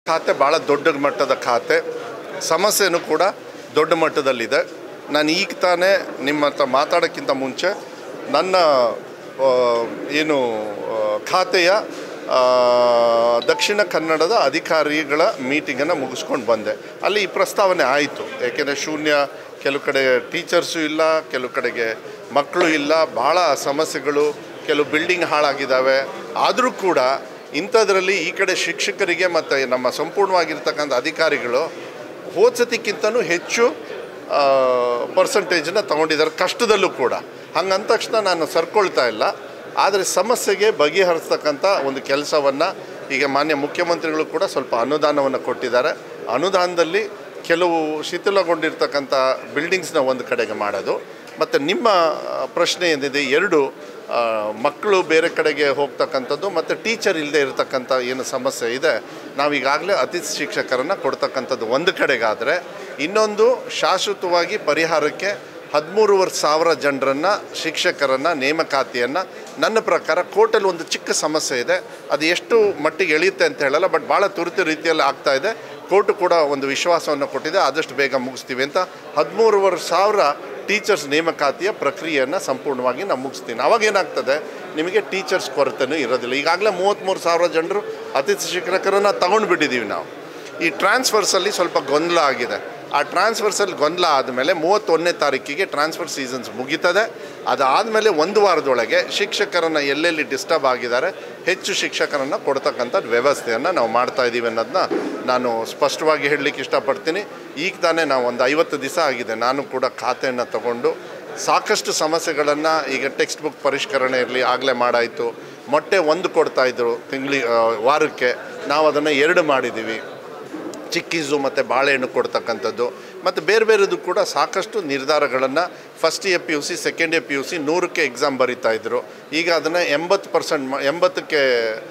ಖಾತೆ ಭಾಳ ದೊಡ್ಡ ಮಟ್ಟದ ಖಾತೆ ಸಮಸ್ಯೆನೂ ಕೂಡ ದೊಡ್ಡ ಮಟ್ಟದಲ್ಲಿದೆ ನಾನು ಈಗ ತಾನೇ ನಿಮ್ಮ ಹತ್ರ ಮಾತಾಡೋಕ್ಕಿಂತ ಮುಂಚೆ ನನ್ನ ಆ, ಏನು ಆ, ಖಾತೆಯ ಆ, ದಕ್ಷಿಣ ಕನ್ನಡದ ಅಧಿಕಾರಿಗಳ ಮೀಟಿಂಗನ್ನು ಮುಗಿಸ್ಕೊಂಡು ಬಂದೆ ಅಲ್ಲಿ ಈ ಪ್ರಸ್ತಾವನೆ ಆಯಿತು ಏಕೆಂದರೆ ಶೂನ್ಯ ಕೆಲವು ಕಡೆ ಟೀಚರ್ಸು ಇಲ್ಲ ಕೆಲವು ಕಡೆಗೆ ಮಕ್ಕಳು ಇಲ್ಲ ಭಾಳ ಸಮಸ್ಯೆಗಳು ಕೆಲವು ಬಿಲ್ಡಿಂಗ್ ಹಾಳಾಗಿದ್ದಾವೆ ಆದರೂ ಕೂಡ ಇಂಥದ್ರಲ್ಲಿ ಈ ಕಡೆ ಶಿಕ್ಷಕರಿಗೆ ಮತ್ತು ನಮ್ಮ ಸಂಪೂರ್ಣವಾಗಿರ್ತಕ್ಕಂಥ ಅಧಿಕಾರಿಗಳು ಹೋದ್ಸತಿಕ್ಕಿಂತನೂ ಹೆಚ್ಚು ಪರ್ಸಂಟೇಜನ್ನ ತೊಗೊಂಡಿದ್ದಾರೆ ಕಷ್ಟದಲ್ಲೂ ಕೂಡ ಹಂಗಂದ ತಕ್ಷಣ ನಾನು ಸರ್ಕೊಳ್ತಾ ಇಲ್ಲ ಆದರೆ ಸಮಸ್ಯೆಗೆ ಬಗೆಹರಿಸ್ತಕ್ಕಂಥ ಒಂದು ಕೆಲಸವನ್ನು ಈಗ ಮಾನ್ಯ ಮುಖ್ಯಮಂತ್ರಿಗಳು ಕೂಡ ಸ್ವಲ್ಪ ಅನುದಾನವನ್ನು ಕೊಟ್ಟಿದ್ದಾರೆ ಅನುದಾನದಲ್ಲಿ ಕೆಲವು ಶಿಥಿಲಗೊಂಡಿರ್ತಕ್ಕಂಥ ಬಿಲ್ಡಿಂಗ್ಸ್ನ ಒಂದು ಕಡೆಗೆ ಮಾಡೋದು ಮತ್ತು ನಿಮ್ಮ ಆ, ಪ್ರಶ್ನೆ ಏನಿದೆ ಎರಡು ಆ, ಮಕ್ಕಳು ಬೇರೆ ಕಡೆಗೆ ಹೋಗ್ತಕ್ಕಂಥದ್ದು ಮತ್ತು ಟೀಚರ್ ಇಲ್ಲದೆ ಇರತಕ್ಕಂಥ ಏನು ಸಮಸ್ಯೆ ಇದೆ ನಾವೀಗಾಗಲೇ ಅತಿಥಿ ಶಿಕ್ಷಕರನ್ನು ಕೊಡ್ತಕ್ಕಂಥದ್ದು ಒಂದು ಕಡೆಗಾದರೆ ಇನ್ನೊಂದು ಶಾಶ್ವತವಾಗಿ ಪರಿಹಾರಕ್ಕೆ ಹದಿಮೂರುವರೆ ಸಾವಿರ ಜನರನ್ನು ಶಿಕ್ಷಕರನ್ನು ನೇಮಕಾತಿಯನ್ನು ನನ್ನ ಪ್ರಕಾರ ಕೋರ್ಟಲ್ಲಿ ಒಂದು ಚಿಕ್ಕ ಸಮಸ್ಯೆ ಇದೆ ಅದು ಎಷ್ಟು ಮಟ್ಟಿಗೆ ಎಳೆಯುತ್ತೆ ಅಂತ ಹೇಳಲ್ಲ ಬಟ್ ಭಾಳ ತುರಿತ ರೀತಿಯಲ್ಲಿ ಆಗ್ತಾ ಇದೆ ಕೋರ್ಟು ಕೂಡ ಒಂದು ವಿಶ್ವಾಸವನ್ನು ಕೊಟ್ಟಿದೆ ಆದಷ್ಟು ಬೇಗ ಮುಗಿಸ್ತೀವಿ ಅಂತ ಹದಿಮೂರುವರೆ ಸಾವಿರ ಟೀಚರ್ಸ್ ನೇಮಕಾತಿಯ ಪ್ರಕ್ರಿಯೆಯನ್ನು ಸಂಪೂರ್ಣವಾಗಿ ನಾವು ಮುಗಿಸ್ತೀನಿ ಅವಾಗ ಏನಾಗ್ತದೆ ನಿಮಗೆ ಟೀಚರ್ಸ್ ಕೊರತೆನೂ ಇರೋದಿಲ್ಲ ಈಗಾಗಲೇ ಮೂವತ್ತ್ಮೂರು ಸಾವಿರ ಜನರು ಅತಿಥಿ ಶಿಕ್ಷಕರನ್ನು ತಗೊಂಡು ಬಿಟ್ಟಿದ್ದೀವಿ ನಾವು ಈ ಟ್ರಾನ್ಸ್ಫರ್ಸಲ್ಲಿ ಸ್ವಲ್ಪ ಗೊಂದಲ ಆಗಿದೆ ಆ ಟ್ರಾನ್ಸ್ಫರ್ಸಲ್ಲಿ ಗೊಂದಲ ಆದಮೇಲೆ ಮೂವತ್ತೊಂದನೇ ತಾರೀಕಿಗೆ ಟ್ರಾನ್ಸ್ಫರ್ ಸೀಸನ್ಸ್ ಮುಗೀತದೆ ಅದಾದಮೇಲೆ ಒಂದು ವಾರದೊಳಗೆ ಶಿಕ್ಷಕರನ್ನು ಎಲ್ಲೆಲ್ಲಿ ಡಿಸ್ಟರ್ಬ್ ಆಗಿದ್ದಾರೆ ಹೆಚ್ಚು ಶಿಕ್ಷಕರನ್ನು ಕೊಡ್ತಕ್ಕಂಥ ವ್ಯವಸ್ಥೆಯನ್ನು ನಾವು ಮಾಡ್ತಾ ಇದ್ದೀವಿ ಅನ್ನೋದನ್ನ ನಾನು ಸ್ಪಷ್ಟವಾಗಿ ಹೇಳಲಿಕ್ಕೆ ಇಷ್ಟಪಡ್ತೀನಿ ಈಗ ತಾನೇ ನಾವು ಒಂದು ಐವತ್ತು ದಿವಸ ಆಗಿದೆ ನಾನು ಕೂಡ ಖಾತೆಯನ್ನು ತಗೊಂಡು ಸಾಕಷ್ಟು ಸಮಸ್ಯೆಗಳನ್ನು ಈಗ ಟೆಕ್ಸ್ಟ್ ಬುಕ್ ಪರಿಷ್ಕರಣೆ ಇರಲಿ ಆಗಲೇ ಮಾಡಾಯಿತು ಮೊಟ್ಟೆ ಒಂದು ಕೊಡ್ತಾಯಿದ್ರು ತಿಂಗ್ಳಿ ಆ, ವಾರಕ್ಕೆ ನಾವು ಅದನ್ನು ಎರಡು ಮಾಡಿದ್ದೀವಿ ಚಿಕ್ಕೀಸು ಮತ್ತು ಬಾಳೆಹಣ್ಣು ಕೊಡ್ತಕ್ಕಂಥದ್ದು ಮತ್ತು ಬೇರೆ ಬೇರೆದು ಕೂಡ ಸಾಕಷ್ಟು ನಿರ್ಧಾರಗಳನ್ನು first year P U C second year P U C ನೂರಕ್ಕೆ ಎಕ್ಸಾಮ್ ಬರಿತಾ ಇದ್ದರು ಈಗ ಅದನ್ನು ಎಂಬತ್ತು ಪರ್ಸೆಂಟ್ ಎಂಬತ್ತಕ್ಕೆ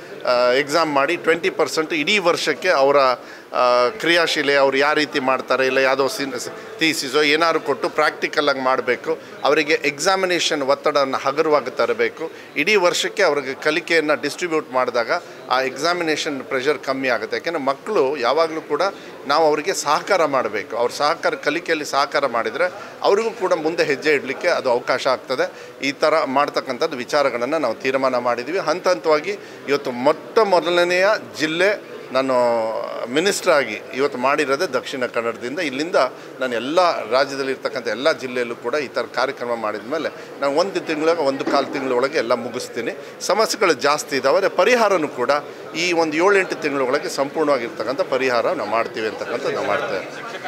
ಎಕ್ಸಾಮ್ ಮಾಡಿ ಟ್ವೆಂಟಿ ಪರ್ಸೆಂಟ್ ಇಡೀ ವರ್ಷಕ್ಕೆ ಅವರ ಆ, ಕ್ರಿಯಾಶೀಲೆ ಅವ್ರು ಯಾವ ರೀತಿ ಮಾಡ್ತಾರೆ ಇಲ್ಲ ಯಾವುದೋ ಸಿನ್ ಥೀಸಿಸೋ ಏನಾದ್ರು ಕೊಟ್ಟು ಪ್ರಾಕ್ಟಿಕಲಾಗಿ ಮಾಡಬೇಕು ಅವರಿಗೆ ಎಕ್ಸಾಮಿನೇಷನ್ ಒತ್ತಡವನ್ನು ಹಗುರವಾಗಿ ತರಬೇಕು ಇಡೀ ವರ್ಷಕ್ಕೆ ಅವ್ರಿಗೆ ಕಲಿಕೆಯನ್ನು ಡಿಸ್ಟ್ರಿಬ್ಯೂಟ್ ಮಾಡಿದಾಗ ಆ ಎಕ್ಸಾಮಿನೇಷನ್ ಪ್ರೆಷರ್ ಕಮ್ಮಿ ಆಗುತ್ತೆ ಯಾಕೆಂದರೆ ಮಕ್ಕಳು ಯಾವಾಗಲೂ ಕೂಡ ನಾವು ಅವರಿಗೆ ಸಹಕಾರ ಮಾಡಬೇಕು ಅವ್ರ ಸಹಕಾರ ಕಲಿಕೆಯಲ್ಲಿ ಸಹಕಾರ ಮಾಡಿದರೆ ಅವ್ರಿಗೂ ಕೂಡ ಮುಂದೆ ಹೆಜ್ಜೆ ಇಡಲಿಕ್ಕೆ ಅದು ಅವಕಾಶ ಆಗ್ತದೆ ಈ ಥರ ಮಾಡ್ತಕ್ಕಂಥದ್ದು ವಿಚಾರಗಳನ್ನು ನಾವು ತೀರ್ಮಾನ ಮಾಡಿದ್ದೀವಿ ಹಂತ ಹಂತವಾಗಿ ಇವತ್ತು ಮೊಟ್ಟ ಮೊದಲನೆಯ ಜಿಲ್ಲೆ ನಾನು ಮಿನಿಸ್ಟರ್ ಆಗಿ ಇವತ್ತು ಮಾಡಿರೋದೇ ದಕ್ಷಿಣ ಕನ್ನಡದಿಂದ ಇಲ್ಲಿಂದ ನಾನು ಎಲ್ಲ ರಾಜ್ಯದಲ್ಲಿ ಇರ್ತಕ್ಕಂಥ ಎಲ್ಲ ಜಿಲ್ಲೆಯಲ್ಲೂ ಕೂಡ ಈ ಥರ ಕಾರ್ಯಕ್ರಮ ಮಾಡಿದ ಮೇಲೆ ನಾನು ಒಂದು ತಿಂಗಳ ಒಂದು ಕಾಲು ತಿಂಗಳೊಳಗೆ ಎಲ್ಲ ಮುಗಿಸ್ತೀನಿ ಸಮಸ್ಯೆಗಳು ಜಾಸ್ತಿ ಇದ್ದಾವೆ ಅದೇ ಪರಿಹಾರನೂ ಕೂಡ ಈ ಒಂದು ಏಳೆಂಟು ತಿಂಗಳೊಳಗೆ ಸಂಪೂರ್ಣವಾಗಿರ್ತಕ್ಕಂಥ ಪರಿಹಾರ ನಾವು ಮಾಡ್ತೀವಿ ಅಂತಕ್ಕಂಥದ್ದು ನಾವು ಮಾಡ್ತೇವೆ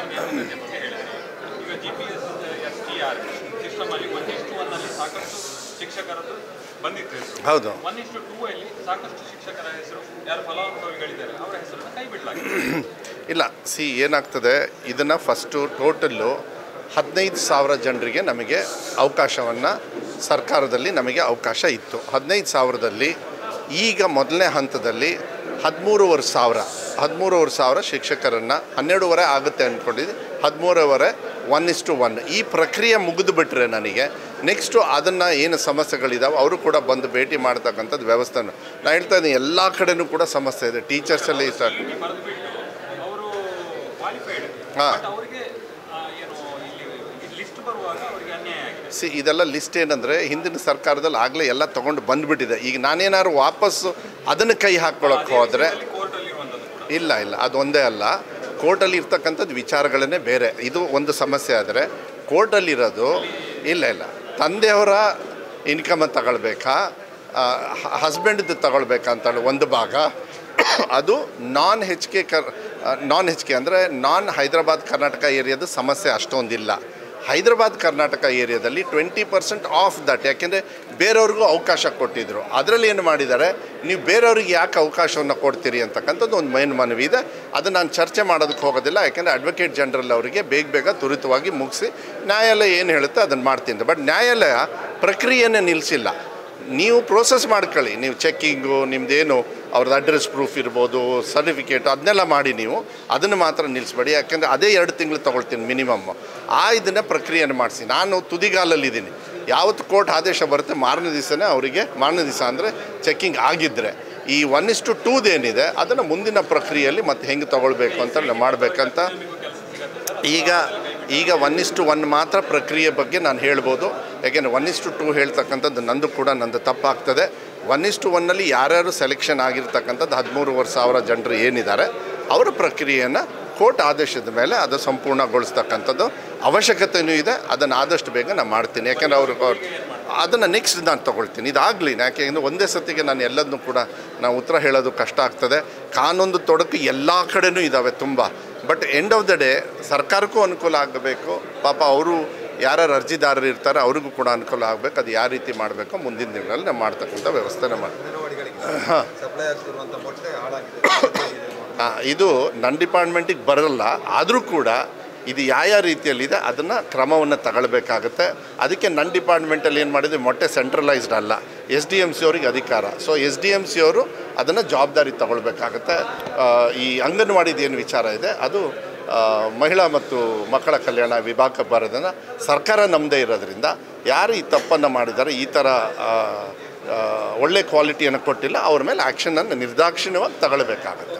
ಈಗ G P S S T R system ಅಲ್ಲಿ ಒನ್ ಇಷ್ಟು ಒನ್ ಅಲ್ಲಿ ಸಾಕಷ್ಟು ಶಿಕ್ಷಕರದ್ದು ಬಂದಿತ್ತು ಹೆಸರು ಹೌದು ಒನ್ ಇಷ್ಟು ಟೂ ಅಲ್ಲಿ ಸಾಕಷ್ಟು ಶಿಕ್ಷಕರ ಹೆಸರು ಯಾರು ಫಲಾನುಭವಿಗಳಿದ್ದಾರೆ ಅವರ ಹೆಸರನ್ನು ಕೈ ಬಿಡಲಾಗಿದೆ ಇಲ್ಲ ಸಿ ಏನಾಗ್ತದೆ ಇದನ್ನು ಫಸ್ಟು ಟೋಟಲ್ಲು ಹದಿನೈದು ಸಾವಿರ ಜನರಿಗೆ ನಮಗೆ ಅವಕಾಶವನ್ನು ಸರ್ಕಾರದಲ್ಲಿ ನಮಗೆ ಅವಕಾಶ ಇತ್ತು ಹದಿನೈದು ಸಾವಿರದಲ್ಲಿ ಈಗ ಮೊದಲನೇ ಹಂತದಲ್ಲಿ ಹದಿಮೂರುವರೆ ಸಾವಿರ ಹದಿಮೂರುವರೆ ಸಾವಿರ ಶಿಕ್ಷಕರನ್ನು ಹನ್ನೆರಡೂವರೆ ಆಗುತ್ತೆ ಅಂದ್ಕೊಂಡಿದ್ದು ಹದಿಮೂರುವರೆ ಒನ್ ಇಸ್ಟು ಒನ್ ಈ ಪ್ರಕ್ರಿಯೆ ಮುಗಿದು ಬಿಟ್ಟರೆ ನನಗೆ ನೆಕ್ಸ್ಟು ಅದನ್ನು ಏನು ಸಮಸ್ಯೆಗಳಿದಾವೆ ಅವರು ಕೂಡ ಬಂದು ಭೇಟಿ ಮಾಡ್ತಕ್ಕಂಥದ್ದು ವ್ಯವಸ್ಥೆನ ನಾನು ಹೇಳ್ತಾ ಇದ್ದೀನಿ ಎಲ್ಲ ಕಡೆನೂ ಕೂಡ ಸಮಸ್ಯೆ ಇದೆ ಟೀಚರ್ಸಲ್ಲಿ ಸ್ಟಾರ್ಟ್ ಬರೆದು ಬಿಟ್ಟು ಅವರು ಕ್ವಾಲಿಫೈಡ್ ಹಾ. ಬಟ್ ಅವರಿಗೆ ಆ, ಏನು ಇಲ್ಲಿ ಲಿಸ್ಟ್ ಬರುವಾಗ ಅವರಿಗೆ ಅನ್ಯಾಯ ಆಗಿದೆ ಸಿ ಇದೆಲ್ಲ ಲಿಸ್ಟ್ ಏನಂದರೆ ಹಿಂದಿನ ಸರ್ಕಾರದಲ್ಲಿ ಆಗಲೇ ಎಲ್ಲ ತೊಗೊಂಡು ಬಂದುಬಿಟ್ಟಿದೆ ಈಗ ನಾನೇನಾದ್ರು ವಾಪಸ್ಸು ಅದನ್ನು ಕೈ ಹಾಕ್ಕೊಳಕ್ಕೆ ಹೋದರೆ ಕೋರ್ಟಲ್ಲಿ ಇರುವಂಥದ್ದು ಕೂಡ ಇಲ್ಲ ಇಲ್ಲ ಅದು ಒಂದೇ ಅಲ್ಲ ಕೋರ್ಟಲ್ಲಿ ಇರ್ತಕ್ಕಂಥದ್ದು ವಿಚಾರಗಳನ್ನೇ ಬೇರೆ ಇದು ಒಂದು ಸಮಸ್ಯೆ ಆದರೆ ಕೋರ್ಟಲ್ಲಿರೋದು ಇಲ್ಲ ಇಲ್ಲ ತಂದೆಯವರ ಇನ್ಕಮನ್ನು ತಗೊಳ್ಬೇಕಾ ಹಸ್ಬೆಂಡ್ದು ತಗೊಳ್ಬೇಕಾ ಅಂತ ಒಂದು ಭಾಗ ಅದು ನಾನ್ ಹೆಚ್ ಕೆ ಕರ್ ನಾನ್ ಹೆಚ್ ಕೆ ಅಂದರೆ ನಾನ್ ಹೈದರಾಬಾದ್ ಕರ್ನಾಟಕ ಏರಿಯಾದ ಸಮಸ್ಯೆ ಅಷ್ಟೊಂದಿಲ್ಲ ಹೈದರಾಬಾದ್ ಕರ್ನಾಟಕ ಏರಿಯಾದಲ್ಲಿ ಟ್ವೆಂಟಿ ಪರ್ಸೆಂಟ್ ಆಫ್ ದಟ್ ಯಾಕೆಂದರೆ ಬೇರೆಯವ್ರಿಗೂ ಅವಕಾಶ ಕೊಟ್ಟಿದ್ದರು ಅದರಲ್ಲಿ ಏನು ಮಾಡಿದ್ದಾರೆ ನೀವು ಬೇರೆಯವ್ರಿಗೆ ಯಾಕೆ ಅವಕಾಶವನ್ನು ಕೊಡ್ತೀರಿ ಅಂತಕ್ಕಂಥದ್ದು ಒಂದು ಮೈನ್ ಮನವಿ ಇದೆ ಅದು ನಾನು ಚರ್ಚೆ ಮಾಡೋದಕ್ಕೆ ಹೋಗೋದಿಲ್ಲ ಯಾಕೆಂದರೆ ಅಡ್ವೊಕೇಟ್ ಜನರಲ್ ಅವರಿಗೆ ಬೇಗ ಬೇಗ ತ್ವರಿತವಾಗಿ ಮುಗಿಸಿ ನ್ಯಾಯಾಲಯ ಏನು ಹೇಳುತ್ತೆ ಅದನ್ನು ಮಾಡ್ತೀನಿ ಬಟ್ ನ್ಯಾಯಾಲಯ ಪ್ರಕ್ರಿಯೆನೇ ನಿಲ್ಲಿಸಿಲ್ಲ ನೀವು ಪ್ರೋಸೆಸ್ ಮಾಡ್ಕೊಳ್ಳಿ ನೀವು ಚೆಕ್ಕಿಂಗು ನಿಮ್ಮದೇನು ಅವ್ರದ್ದು ಅಡ್ರೆಸ್ ಪ್ರೂಫ್ ಇರ್ಬೋದು ಸರ್ಟಿಫಿಕೇಟ್ ಅದನ್ನೆಲ್ಲ ಮಾಡಿ ನೀವು ಅದನ್ನು ಮಾತ್ರ ನಿಲ್ಲಿಸ್ಬೇಡಿ ಯಾಕೆಂದರೆ ಅದೇ ಎರಡು ತಿಂಗಳು ತೊಗೊಳ್ತೀನಿ ಮಿನಿಮಮ್ ಆ ಇದನ್ನು ಪ್ರಕ್ರಿಯೆಯನ್ನು ಮಾಡಿಸಿ ನಾನು ತುದಿಗಾಲಲ್ಲಿದ್ದೀನಿ ಯಾವತ್ತು ಕೋರ್ಟ್ ಆದೇಶ ಬರುತ್ತೆ ಮಾರನೇ ದಿವಸನೇ ಅವರಿಗೆ ಮಾರನೇ ದಿವಸ ಅಂದರೆ ಚೆಕ್ಕಿಂಗ್ ಆಗಿದ್ದರೆ ಈ ಒನ್ ಇಸ್ ಟು ಟೂದೇನಿದೆ ಅದನ್ನು ಮುಂದಿನ ಪ್ರಕ್ರಿಯೆಯಲ್ಲಿ ಮತ್ತೆ ಹೆಂಗೆ ತಗೊಳ್ಬೇಕು ಅಂತ ಮಾಡಬೇಕಂತ ಈಗ ಈಗ ಒನ್ ಇಸ್ ಟು ಒನ್ ಮಾತ್ರ ಪ್ರಕ್ರಿಯೆ ಬಗ್ಗೆ ನಾನು ಹೇಳ್ಬೋದು ಯಾಕೆಂದರೆ ಒನ್ ಇಸ್ ಟು ಟೂ ಹೇಳ್ತಕ್ಕಂಥದ್ದು ನಂದು ಕೂಡ ನಂದು ತಪ್ಪಾಗ್ತದೆ ಒನ್ ಇಸ್ ಟು ಒನ್ನಲ್ಲಿ ಯಾರ್ಯಾರು ಸೆಲೆಕ್ಷನ್ ಆಗಿರ್ತಕ್ಕಂಥದ್ದು ಹದಿಮೂರುವರೆ ಸಾವಿರ ಜನರು ಏನಿದ್ದಾರೆ ಅವರ ಪ್ರಕ್ರಿಯೆಯನ್ನು ಕೋರ್ಟ್ ಆದೇಶದ ಮೇಲೆ ಅದು ಸಂಪೂರ್ಣಗೊಳಿಸ್ತಕ್ಕಂಥದ್ದು ಅವಶ್ಯಕತೆಯೂ ಇದೆ ಅದನ್ನು ಆದಷ್ಟು ಬೇಗ ನಾನು ಮಾಡ್ತೀನಿ ಯಾಕೆಂದರೆ ಅವರು ಅದನ್ನು ನೆಕ್ಸ್ಟ್ ನಾನು ತೊಗೊಳ್ತೀನಿ ಇದಾಗಲಿ ಯಾಕೆಂದರೆ ಒಂದೇ ಸತಿಗೆ ನಾನು ಎಲ್ಲದನ್ನೂ ಕೂಡ ನಾವು ಉತ್ತರ ಹೇಳೋದು ಕಷ್ಟ ಆಗ್ತದೆ ಕಾನೂನು ತೊಡಕು ಎಲ್ಲ ಕಡೆನೂ ಇದ್ದಾವೆ ತುಂಬ but end of the day ಸರ್ಕಾರಕ್ಕೂ ಅನುಕೂಲ ಆಗಬೇಕು ಪಾಪ ಅವರು ಯಾರ್ಯಾರು ಅರ್ಜಿದಾರರು ಇರ್ತಾರೆ ಅವ್ರಿಗೂ ಕೂಡ ಅನುಕೂಲ ಆಗಬೇಕು ಅದು ಯಾವ ರೀತಿ ಮಾಡಬೇಕು ಮುಂದಿನ ದಿನಗಳಲ್ಲಿ ನಾವು ಮಾಡ್ತಕ್ಕಂಥ ವ್ಯವಸ್ಥೆನ ಮಾಡಿ ಸಪ್ಲೈ ಆಗ್ತಿರುವಂಥ ಮೊಟ್ಟೆ ಹಾಳಾಗಿದೆ ಆ, ಇದು ನನ್ನ ಡಿಪಾರ್ಟ್ಮೆಂಟಿಗೆ ಬರಲ್ಲ ಆದರೂ ಕೂಡ ಇದು ಯಾವ ಯಾವ ರೀತಿಯಲ್ಲಿದೆ ಅದನ್ನು ಕ್ರಮವನ್ನು ತಗೊಳ್ಬೇಕಾಗತ್ತೆ ಅದಕ್ಕೆ ನನ್ನ ಡಿಪಾರ್ಟ್ಮೆಂಟಲ್ಲಿ ಏನು ಮಾಡಿದ್ವಿ ಮೊಟ್ಟೆ ಸೆಂಟ್ರಲೈಸ್ಡ್ ಅಲ್ಲ ಎಸ್ ಡಿ ಎಮ್ ಸಿ ಅವ್ರಿಗೆ ಅಧಿಕಾರ so S D M C ಅವರು ಅದನ್ನು ಜವಾಬ್ದಾರಿ ತಗೊಳ್ಬೇಕಾಗತ್ತೆ ಆ, ಈ ಅಂಗನವಾಡಿದು ಏನು ವಿಚಾರ ಇದೆ ಅದು ಆ, ಮಹಿಳಾ ಮತ್ತು ಮಕ್ಕಳ ಕಲ್ಯಾಣ ವಿಭಾಗಕ್ಕೆ ಬರೋದನ್ನು ಸರ್ಕಾರ ನಮ್ಮದೇ ಇರೋದ್ರಿಂದ ಯಾರು ಈ ತಪ್ಪನ್ನು ಮಾಡಿದ್ದಾರೆ ಈ ಥರ ಆ, ಆ, ಒಳ್ಳೆ ಕ್ವಾಲಿಟಿಯನ್ನು ಕೊಟ್ಟಿಲ್ಲ ಅವ್ರ ಮೇಲೆ ಆ್ಯಕ್ಷನನ್ನು ನಿರ್ದಾಕ್ಷಿಣ್ಯವಾಗಿ ತಗೊಳ್ಬೇಕಾಗತ್ತೆ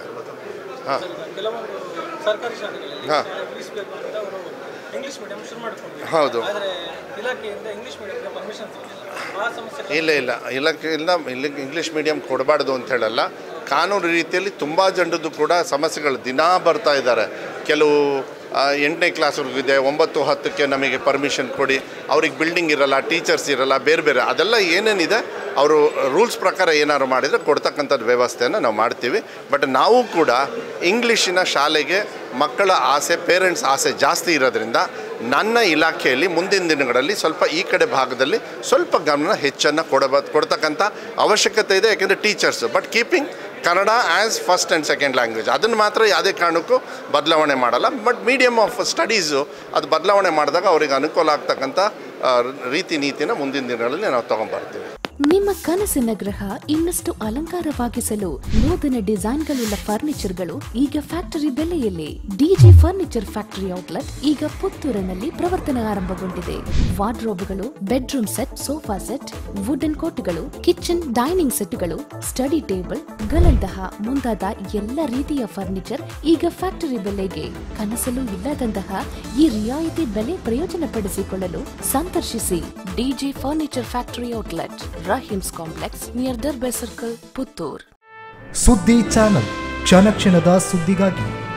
ಕೆಲವೊಂದು ಸರ್ಕಾರಿ ಶಾಲೆಗಳಲ್ಲಿ ಹಾ. ಶಾಲೆ ಉಳಿಸಬೇಕು ಅಂತ ಅವರು ಇಂಗ್ಲಿಷ್ ಮೀಡಿಯಂ ಶುರು ಮಾಡ್ಕೊಂಡ್ರು ಹೌದು ಆದರೆ ಇಲಾಖೆಯಿಂದ ಇಂಗ್ಲಿಷ್ ಮೀಡಿಯಂಗೆ ಪರ್ಮಿಷನ್ ಸಿಗಲಿಲ್ಲ ಆ ಸಮಸ್ಯೆ ಇಲ್ಲ ಇಲ್ಲ ಇಲಾಖೆಯಿಂದ ಇಲ್ಲಿ ಇಂಗ್ಲೀಷ್ ಮೀಡಿಯಂ ಕೊಡಬಾರ್ದು ಅಂತ ಹೇಳಲ್ಲ ಕಾನೂನು ರೀತಿಯಲ್ಲಿ ತುಂಬ ಜನರದ್ದು ಕೂಡ ಸಮಸ್ಯೆಗಳು ದಿನಾ ಬರ್ತಾ ಇದ್ದಾರೆ ಕೆಲವು ಆ, ಎಂಟನೇ ಕ್ಲಾಸ್ವರೆಗೂ ಇದೆ ಒಂಬತ್ತು ಹತ್ತಕ್ಕೆ ನಮಗೆ ಪರ್ಮಿಷನ್ ಕೊಡಿ ಅವ್ರಿಗೆ ಬಿಲ್ಡಿಂಗ್ ಇರಲ್ಲ ಟೀಚರ್ಸ್ ಇರಲ್ಲ ಬೇರೆ ಬೇರೆ ಅದೆಲ್ಲ ಏನೇನಿದೆ ಅವರು ರೂಲ್ಸ್ ಪ್ರಕಾರ ಏನಾದ್ರು ಮಾಡಿದರೆ ಕೊಡ್ತಕ್ಕಂಥದ್ದು ವ್ಯವಸ್ಥೆಯನ್ನು ನಾವು ಮಾಡ್ತೀವಿ ಬಟ್ ನಾವು ಕೂಡ ಇಂಗ್ಲೀಷಿನ ಶಾಲೆಗೆ ಮಕ್ಕಳ ಆಸೆ ಪೇರೆಂಟ್ಸ್ ಆಸೆ ಜಾಸ್ತಿ ಇರೋದ್ರಿಂದ ನನ್ನ ಇಲಾಖೆಯಲ್ಲಿ ಮುಂದಿನ ದಿನಗಳಲ್ಲಿ ಸ್ವಲ್ಪ ಈ ಕಡೆ ಭಾಗದಲ್ಲಿ ಸ್ವಲ್ಪ ಗಮನ ಹೆಚ್ಚನ್ನು ಕೊಡಬ ಕೊಡ್ತಕ್ಕಂಥ ಅವಶ್ಯಕತೆ ಇದೆ ಯಾಕೆಂದರೆ teachers but keeping Kannada as first and second language ಅದನ್ನು ಮಾತ್ರ ಯಾವುದೇ ಕಾರಣಕ್ಕೂ ಬದಲಾವಣೆ ಮಾಡಲ್ಲ ಬಟ್ ಮೀಡಿಯಮ್ ಆಫ್ ಸ್ಟಡೀಸು ಅದು ಬದಲಾವಣೆ ಮಾಡಿದಾಗ ಅವರಿಗೆ ಅನುಕೂಲ ಆಗ್ತಕ್ಕಂಥ ಆ, ರೀತಿ ನೀತಿನ ಮುಂದಿನ ದಿನಗಳಲ್ಲಿ ನಾವು ತೊಗೊಂಬರ್ತೀವಿ ನಿಮ್ಮ ಕನಸಿನ ಗೃಹ ಇನ್ನಷ್ಟು ಅಲಂಕಾರವಾಗಿಸಲು ನೂತನ ಡಿಸೈನ್ಗಳುಳ್ಳ ಫರ್ನಿಚರ್ಗಳು ಈಗ ಫ್ಯಾಕ್ಟರಿ ಬೆಲೆಯಲ್ಲಿ ಡಿಜಿ ಫರ್ನಿಚರ್ ಫ್ಯಾಕ್ಟರಿ ಔಟ್ಲೆಟ್ ಈಗ ಪುತ್ತೂರಿನಲ್ಲಿ ಪ್ರವರ್ತನೆ ಆರಂಭಗೊಂಡಿದೆ ವಾರ್ಡ್ರೋಬ್ಗಳು bedroom set sofa set wooden ಕೋಟ್ಗಳು ಕಿಚನ್ ಡೈನಿಂಗ್ ಸೆಟ್ಗಳು ಸ್ಟಡಿ ಟೇಬಲ್ ಗಳಂತಹ ಮುಂತಾದ ಎಲ್ಲ ರೀತಿಯ ಫರ್ನಿಚರ್ ಈಗ ಫ್ಯಾಕ್ಟರಿ ಬೆಲೆಗೆ ಕನಸಲು ಇಲ್ಲದಂತಹ ಈ ರಿಯಾಯಿತಿ ಬೆಲೆ ಪ್ರಯೋಜನ ಪಡಿಸಿಕೊಳ್ಳಲು ಸಂದರ್ಶಿಸಿ DJ furniture factory outlet Rahim's complex near Darbe circle Puttur ಸುದ್ದಿ ಚಾನಲ್ ಕ್ಷಣ ಕ್ಷಣದ ಸುದ್ದಿಗಾಗಿ